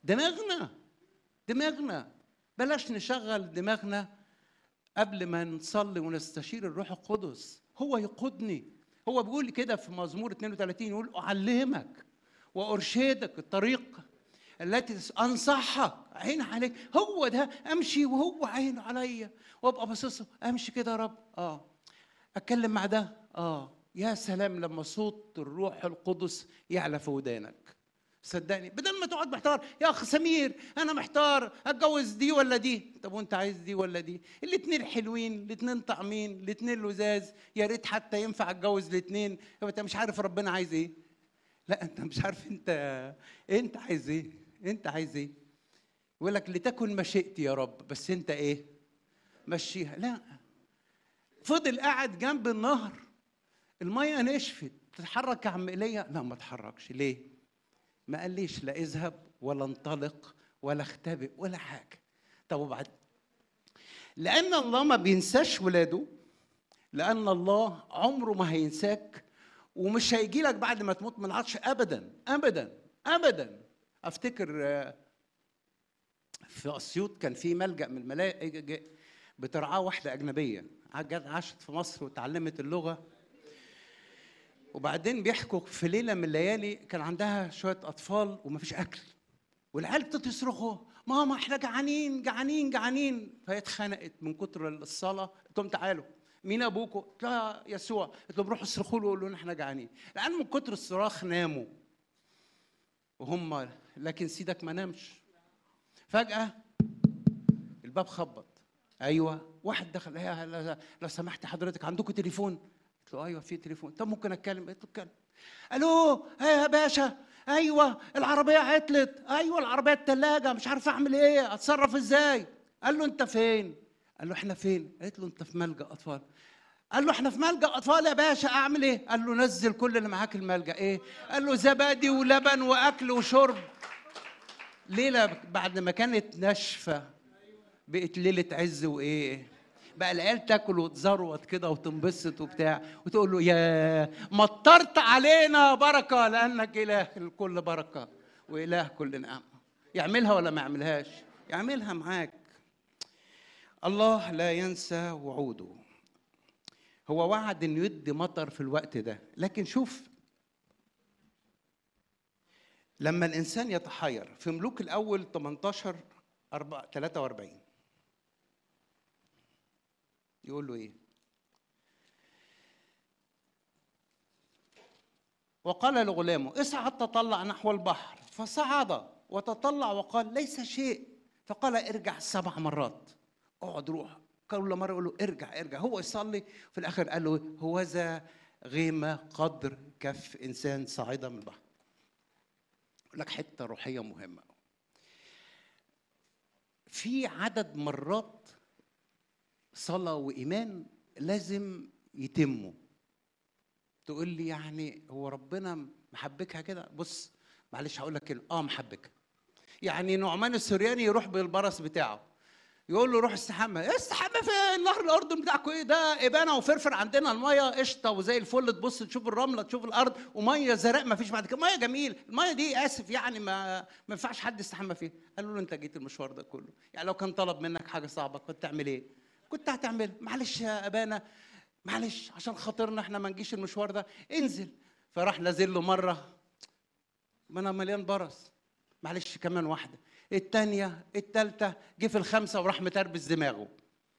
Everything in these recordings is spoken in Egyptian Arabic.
دماغنا دماغنا بلاش نشغل دماغنا قبل ما نصلي ونستشير الروح القدس هو يقودني هو بيقول كده في مزمور 32 يقول اعلمك وارشدك الطريق التي انصحك عين عليك هو ده امشي وهو عينه عليا وابقى باصص له، امشي كده يا رب اه اتكلم مع ده اه يا سلام لما صوت الروح القدس يعلى في ودانك صدقني بدل ما تقعد محتار يا اخ سمير انا محتار اتجوز دي ولا دي طب وانت عايز دي ولا دي الاثنين حلوين الاثنين طعمين الاثنين لزاز يا ريت حتى ينفع اتجوز الاثنين انت مش عارف ربنا عايز ايه لا انت مش عارف انت انت عايز ايه انت عايز ايه يقول لك لتكن مشيئتي يا رب بس انت ايه مشيها لا فضل قاعد جنب النهر الميه نشفت تتحرك يا عم ايليا لا ما تحركش ليه ما قاليش لا اذهب ولا انطلق ولا اختبئ ولا حاجه طب وبعد لان الله ما بينساش ولاده لان الله عمره ما هينساك ومش هيجي لك بعد ما تموت من العطش ابدا ابدا ابدا افتكر آه، في اسيوط كان في ملجا من الملاجئ بترعاه واحده اجنبيه جت عاشت في مصر وتعلمت اللغه وبعدين بيحكوا في ليله من الليالي كان عندها شويه اطفال ومفيش اكل والعيال ابتدوا يصرخوا ماما احنا جعانين جعانين جعانين فهي اتخنقت من كتر الصلاه قلت لهم تعالوا مين ابوكم؟ قلت لها يسوع قلت لهم روحوا اصرخوا له وقولوا لنا احنا جعانين لان من كتر الصراخ ناموا وهم لكن سيدك ما نامش فجاه الباب خبط ايوه واحد دخل يا لا- لو سمحت حضرتك عندكم تليفون قلت له ايوه في تليفون طب ممكن اتكلم قلت له اتكلم الو ايه يا باشا ايوه العربيه عطلت ايوه العربيه الثلاجه مش عارف اعمل ايه اتصرف ازاي قال له انت فين قال له احنا فين قالت له انت في ملجا اطفال قال له احنا في ملجا اطفال يا باشا اعمل ايه قال له نزل كل اللي معاك الملجا ايه قال له زبادي ولبن واكل وشرب ليله بعد ما كانت ناشفه بقت ليله عز وايه بقى العيال تاكل وتزروت كده وتنبسط وبتاع وتقول له يا مطرت علينا بركه لانك اله الكل بركه واله كل نعمه يعملها ولا ما يعملهاش يعملها معاك الله لا ينسى وعوده هو وعد انه يدي مطر في الوقت ده لكن شوف لما الانسان يتحير في ملوك الاول 18 4 43 يقول له ايه وقال لغلامه اصعد تطلع نحو البحر فصعد وتطلع وقال ليس شيء فقال ارجع سبع مرات اقعد روح كل مره يقول له ارجع ارجع هو يصلي في الاخر قال له هوذا غيمه قدر كف انسان صاعده من البحر يقول لك حته روحيه مهمه في عدد مرات صلاه وايمان لازم يتموا تقول لي يعني هو ربنا محبكها كده بص معلش هقول لك كلمه اه محبكها يعني نعمان السرياني يروح بالبرص بتاعه يقول له روح استحمى إيه استحمى في نهر الاردن بتاعكم ايه ده ابانه وفرفر عندنا الميه قشطه وزي الفل تبص تشوف الرمله تشوف الارض وميه زرق ما فيش بعد كده ميه جميل الميه دي اسف يعني ما ما ينفعش حد يستحمى فيها قالوا له انت جيت المشوار ده كله يعني لو كان طلب منك حاجه صعبه كنت تعمل ايه كنت هتعمل معلش يا ابانا معلش عشان خاطرنا احنا ما نجيش المشوار ده انزل فراح نازل له مره ما انا مليان برص معلش كمان واحده التانية التالتة جه في الخمسة وراح متربس دماغه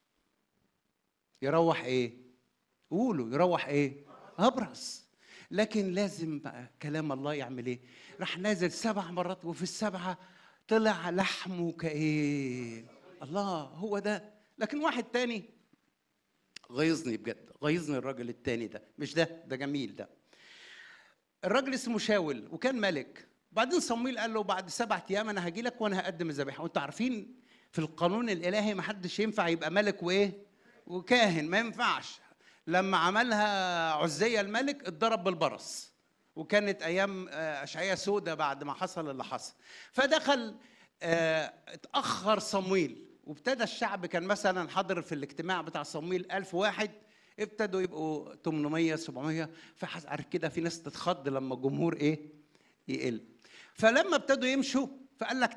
يروح ايه قولوا يروح ايه ابرص لكن لازم بقى كلام الله يعمل ايه راح نازل سبع مرات وفي السبعة طلع لحمه كايه الله هو ده لكن واحد تاني غيظني بجد غيظني الراجل التاني ده مش ده ده جميل ده الراجل اسمه شاول وكان ملك بعدين صمويل قال له بعد سبعة ايام انا هاجي لك وانا هقدم الذبيحه وانتوا عارفين في القانون الالهي ما حدش ينفع يبقى ملك وايه وكاهن ما ينفعش لما عملها عزية الملك اتضرب بالبرص وكانت ايام آه، اشعياء سودة بعد ما حصل اللي حصل فدخل آه، اتاخر صمويل وابتدى الشعب كان مثلا حاضر في الاجتماع بتاع صمويل ألف واحد ابتدوا يبقوا 800 700 فحس عارف كده في ناس تتخض لما الجمهور ايه يقل فلما ابتدوا يمشوا فقال لك